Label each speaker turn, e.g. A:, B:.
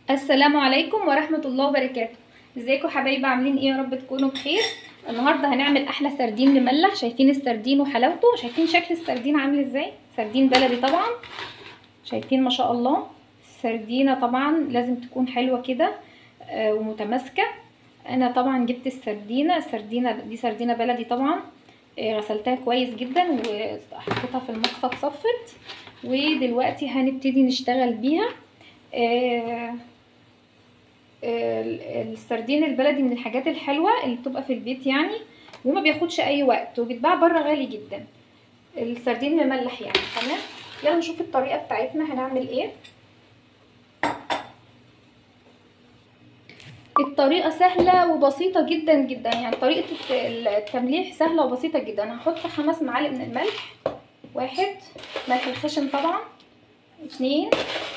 A: السلام عليكم ورحمة الله وبركاته ازيكم حبايبي عاملين ايه يا رب تكونوا بخير النهارده هنعمل احلى سردين مملح شايفين السردين وحلاوته شايفين شكل السردين عامل ازاي سردين بلدي طبعا شايفين ما شاء الله السردينه طبعا لازم تكون حلوه كده آه، ومتماسكه انا طبعا جبت السردينه السردينه دي سردينه بلدي طبعا آه، غسلتها كويس جدا وحطيتها في المصفى اتصفت ودلوقتي هنبتدي نشتغل بيها آه، السردين البلدي من الحاجات الحلوة اللي بتبقى في البيت يعني وما بياخدش اي وقت وبيتباع بره غالي جدا السردين مملح يعني تمام يلا نشوف الطريقة بتاعتنا هنعمل ايه الطريقة سهلة وبسيطة جدا جدا يعني طريقة التمليح سهلة وبسيطة جدا هحط خمس معالق من الملح واحد ملح الخشن طبعا اتنين